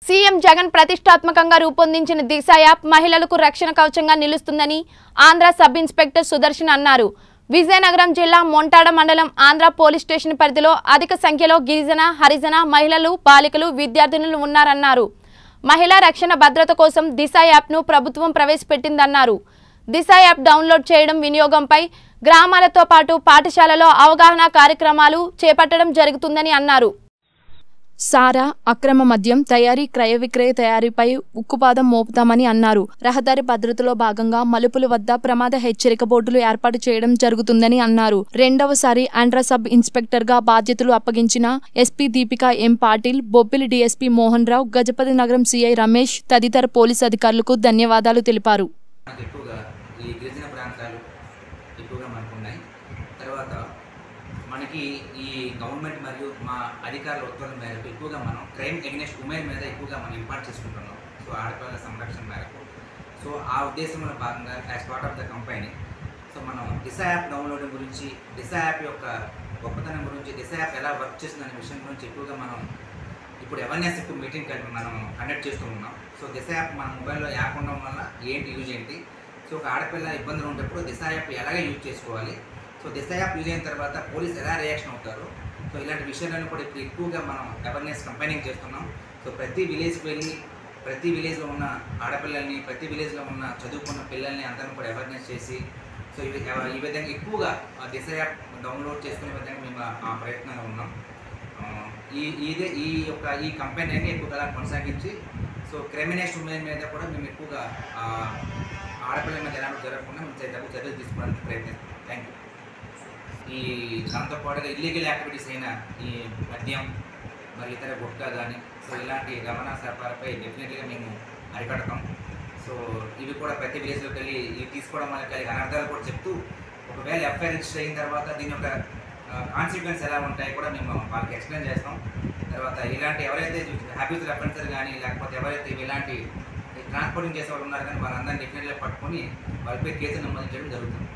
CM Jagan ప్రతిష్టాత్మకంగా రూపొందించిన దిశ app మహిళలకు రక్షణ కవచంగా నిలుస్తుందని ఆంధ్ర సబ్ ఇన్స్పెక్టర్ సుదర్శన్ అన్నారు విజయనగరం జిల్లా మొంటాడ మండలం ఆంధ్ర పోలీస్ స్టేషన్ పరిధిలో అధిక సంఖ్యలో గిరిజన హరిజన మహిళలు బాలికలు విద్యార్థినులు ఉన్నారన్నారు మహిళా రక్షణ భద్రత కోసం దిశ యాప్ను ప్రభుత్వం ప్రవేశపెట్టిందన్నారు దిశ యాప్ డౌన్లోడ్ చేయడం వినియోగంపై గ్రామాలతో పాటు పాఠశాలలో అవగాహన కార్యక్రమాలు చేపట్టడం జరుగుతుందని అన్నారు సారా అక్రమ మద్యం తయారీ క్రయ విక్రయ తయారీపై ఉక్కుపాదం మోపుతామని అన్నారు రహదారి భద్రతలో భాగంగా మలుపుల వద్ద ప్రమాద హెచ్చరిక బోర్డులు ఏర్పాటు చేయడం జరుగుతుందని అన్నారు రెండవసారి ఆండ్రా సబ్ ఇన్స్పెక్టర్ గా బాధ్యతలు అప్పగించిన SP Deepika M Patil Bobbili DSP Mohan Rao Gajapathi Nagaram CI Ramesh తదితర పోలీసు అధికారులకు ధన్యవాదాలు తెలిపారు మనకు ఎక్కువగా ఈ గిరిజన ప్రాంతాలు ఎక్కువగా మనకు ఉన్నాయి తర్వాత మనకి ఈ గవర్నమెంట్ మరియు మా అధికారుల ఉత్తర్వుల మేరకు ఎక్కువగా మనం క్రైమ్ ఎగ్నెస్ట్ ఉమెన్ మీద ఎక్కువగా మనం ఇంపార్ట్ చేసుకుంటున్నాం సో ఆడపిల్లల సంరక్షణ మేరకు సో ఆ ఉద్దేశంలో భాగంగా as part of the company so మనం దిశ యాప్ డౌన్లోడింగ్ గురించి దిశ యాప్ యొక్క గొప్పతనం గురించి దిశ యాప్ ఎలా వర్క్ చేస్తుందనే విషయం గురించి ఎక్కువగా మనం ఇప్పుడు అవేర్నెస్ ఇప్పుడు మీటింగ్ కలిపి మనం కండక్ట్ చేస్తూ ఉన్నాం సో దిశ యాప్ మన మొబైల్లో యాప్ ఉండడం వల్ల ఏంటి యూజ్ ఏంటి సో ఒక ఆడపిల్ల ఇబ్బందులు ఉండేప్పుడు దిశ యాప్ ఎలాగ యూజ్ చేసుకోవాలి సో దిశ యాప్ యూజ్ అయిన తర్వాత పోలీస్ ఎలా రియాక్షన్ అవుతారు సో ఇలాంటి విషయాలను కూడా ఇప్పుడు ఎక్కువగా మనం అవేర్నెస్ కంపెనీకి చేస్తున్నాం సో ప్రతి విలేజ్కి వెళ్ళి ప్రతి విలేజ్లో ఉన్న ఆడపిల్లల్ని ప్రతి విలేజ్లో ఉన్న చదువుకున్న పిల్లల్ని అందరం కూడా అవేర్నెస్ చేసి సో ఈ వి- ఈ విధంగా ఎక్కువగా ఆ దిశ యాప్ డౌన్లోడ్ చేసుకునే విధంగా మేము ఆ- ఆ ప్రయత్నంలో ఉన్నాం ఆ, ఈ ఇదే ఈ యొక్క ఈ కంపెనీని ఎక్కువగా కొనసాగించి సో క్రిమినల్స్ ఉమెన్ మీద కూడా మేము ఎక్కువగా ఆ, ఆడపిల్లల మీద ఎలాంటి జరగకుండా మేము చర్య- చర్యలు తీసుకోవడానికి ప్రయత్నిస్తాం థ్యాంక్ యూ ఈ దాంతో పాటుగా ఇల్లీగల్ యాక్టివిటీస్ అయిన ఈ మద్యం మరి ఇతర గుట్కా కానీ సో ఇలాంటి రవాణా సరఫరాపై డెఫినెట్గా మేము అరికడతాం సో ఇవి కూడా ప్రతి విలేజ్లోకి వెళ్ళి ఇవి తీసుకోవడం వల్ల కలిగే అనర్థాలు కూడా చెప్తూ ఒకవేళ ఎఫ్ఐఆర్ రిజిస్టర్ అయిన తర్వాత దీని యొక్క కాన్సిక్వెన్స్ ఎలా ఉంటాయి కూడా మేము వాళ్ళకి ఎక్స్ప్లెయిన్ చేస్తాం తర్వాత ఇలాంటి ఎవరైతే హ్యాబిట్స్ అఫెన్సర్ కానీ లేకపోతే ఎవరైతే ఇలాంటి ట్రాన్స్పోర్టింగ్ చేసే వాళ్ళు ఉన్నారు కానీ వాళ్ళందరినీ డెఫినెట్గా పట్టుకొని వాళ్ళపై కేసు నమోదు చేయడం జరుగుతుంది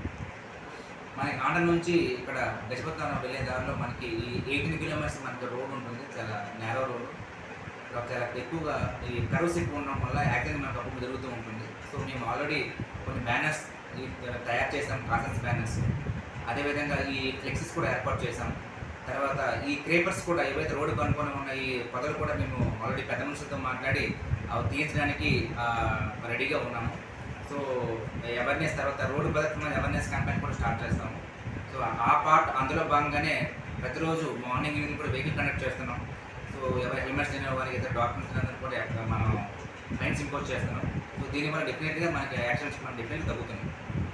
మనకి ఆంధ్ర నుంచి ఇక్కడ గజపతినగరం వెళ్ళే దారిలో మనకి ఈ ఎయిటీన్ కిలోమీటర్స్ మనకి రోడ్ ఉంటుంది చాలా నేరో రోడ్ ఇక్కడ చాలా ఎక్కువగా ఈ కరువుస్ ఎక్కువ ఉండడం వల్ల యాక్సిడెంట్ మనకు అప్పుడు జరుగుతూ ఉంటుంది సో మేము ఆల్రెడీ కొన్ని బ్యానర్స్ తయారు చేసాం కాసన్స్ బ్యానర్స్ అదేవిధంగా ఈ ఫ్లెక్సెస్ కూడా ఏర్పాటు చేసాం తర్వాత ఈ క్రేపర్స్ కూడా ఏవైతే రోడ్డు కనుక్కొని ఉన్న ఈ పొదలు కూడా మేము ఆల్రెడీ పెద్ద మనుషులతో మాట్లాడి అవి తీర్చడానికి ఆ, రెడీగా ఉన్నాము సో అవేర్నెస్ తర్వాత రోడ్డు భద్రత మీద అవేర్నెస్ క్యాంపెయిన్ కూడా స్టార్ట్ చేస్తాము సో ఆ పార్ట్ అందులో భాగంగానే ప్రతిరోజు మార్నింగ్ ఈవినింగ్ కూడా వెహికల్ కండక్ట్ చేస్తున్నాం సో ఎవరి హెల్మెట్స్ లేని వారికి ఇతర డాక్యుమెంట్స్ అందరూ కూడా ఎక్కడ మనం ఫైన్స్ ఇంపోజ్ చేస్తున్నాం సో దీనివల్ల డెఫినెట్గా మనకి యాక్షన్స్ మన డెఫినెట్గా తగ్గుతుంది